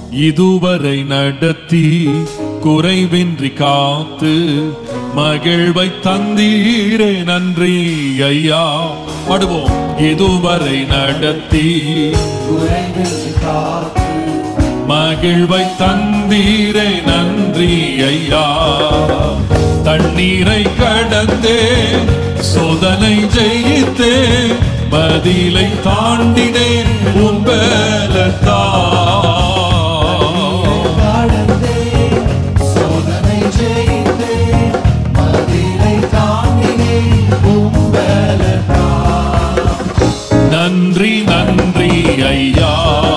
இதுவரை நடத்தி குறைவின்றி காத்து மகிழ்வை தந்தீரே நன்றி ஐயா பாடுவோம் இதுவரை நடத்தி குறைவின்றி காத்து மகிழ்வை தந்தீரே நன்றி ஐயா தண்ணீரை கடந்தே சோதனை ஜெயித்தே பதிலை தாண்டினேன் உன்பலத்தா கடந்தே சோதனை ஜெயித்தே மதிலை தாண்டினே உம்பலத்தா நன்றி நன்றி ஐயா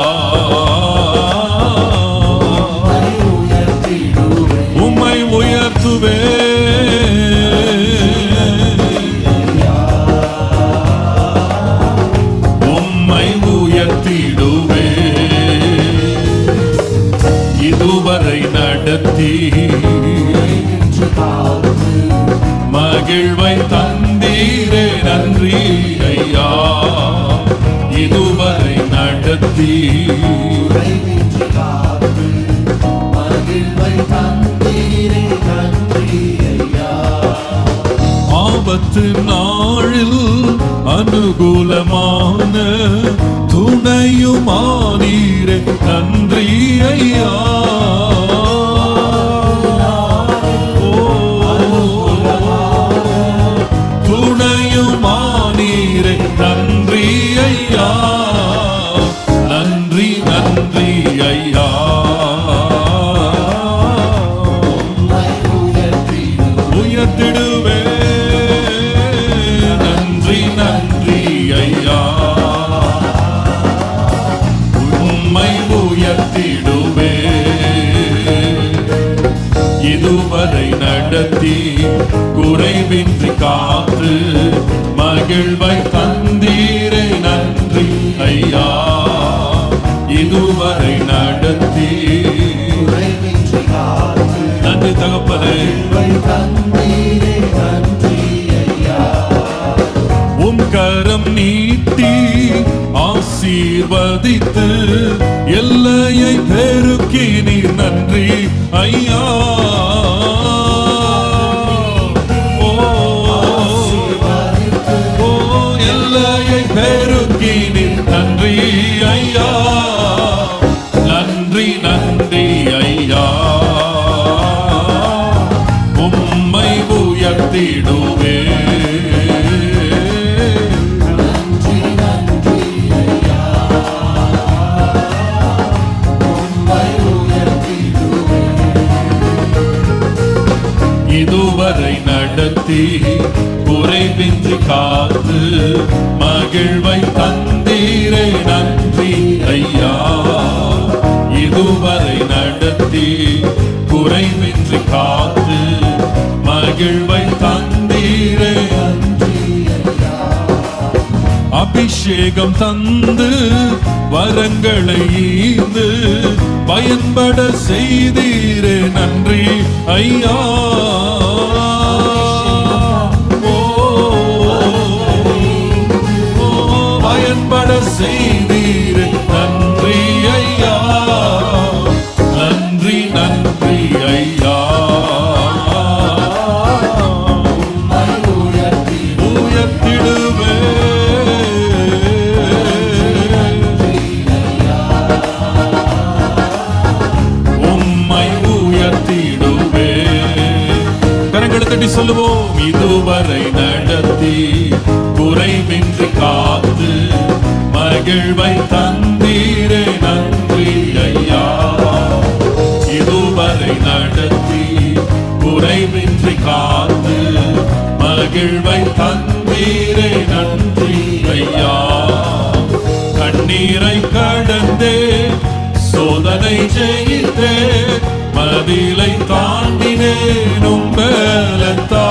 உயர்த்திடுவே உம்மை உயர்த்துவே உம்மை உயர்த்திடுவே இதுவரை நடத்தி என்று காத்து மகிழ்வை தந்தீரே நன்றி ஐயா இதுவரை நடத்தி குறைவின்றி காத்து மகிழ்வை தந்தீரே நன்றி ஐயா ஆபத்து நாளில் அனுகூலமான துணையுமானீரே நன்றி ஐயா துணையுமானீரே நன்றி ஐயா நன்றி நன்றி ஐயா உம்மை உயர்த்திடுவே உயர்த்திடுவே நன்றி நன்றி ஐயா உம்மை உயர்த்திடுவே இதுவரை நடத்தி குறைவின்றி காத்து மகிழ்வை தந்தீரை நன்றி ஐயா இதுவரை நடத்தி குறைவின்றி காத்து நன்றி தகப்பனே மகிழ்வை தந்தீரே நன்றி ஐயா உம் கரம் நீட்டி ஆசீர்வதித்து எல்லையை பெருக்கி நீர் நன்றி ஐயா ஓ, ஆசீர்வதித்து ஓ, எல்லையை பெருக்கி நீர் நன்றி ஐயா நன்றி நன்றி ஐயா உம்மை உயர்த்திடுவே நன்றி நன்றி ஐயா உம்மை உயர்த்திடுவே இதுவரை நடத்தி குறைவின்றி காத்து மகிழ்வை தந்தீரே நன்றி ஐயா இதுவரை நடத்தி குறைவின்றி காத்து மகிழ்வை தந்தீரே நன்றி ஐயா அபிஷேகம் தந்து வரங்களை ஈந்து பயன்பட செய்தீரே நன்றி ஐயா ஓ, ஓ, பயன்பட செய்தீரே நன்றி ஐயா நன்றி நன்றி ஐயா உம்மை உயர்த்திடுவே உயர்த்திடுவே உம்மை உயர்த்திடுவே கரங்களை தட்டி சொல்லுவோம் இதுவரை நடத்தி குறைவின்றி காத்து மகிழ்வை தந்தீரே நன்றி ஐயா இதுவரை நடத்தி குறைவின்றி காத்து மகிழ்வை தந்தீரே நன்றி ஐயா கண்ணீரை கடந்தே சோதனை ஜெயித்தே மதிலை தாண்டினேன் உம்பலத்தா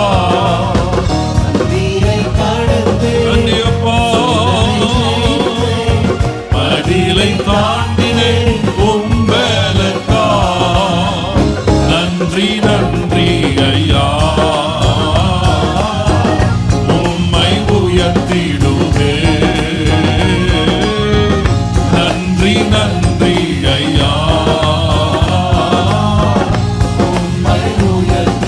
நீரை கடந்தே நன்றியப்பா மதிலை தாண்டினேன் உம்பலத்தா நன்றி நன்றி ஐயா உம்மை உயர்த்திடுவே நன்றி நன்றி ஐயா உயர்த்திடுவேன்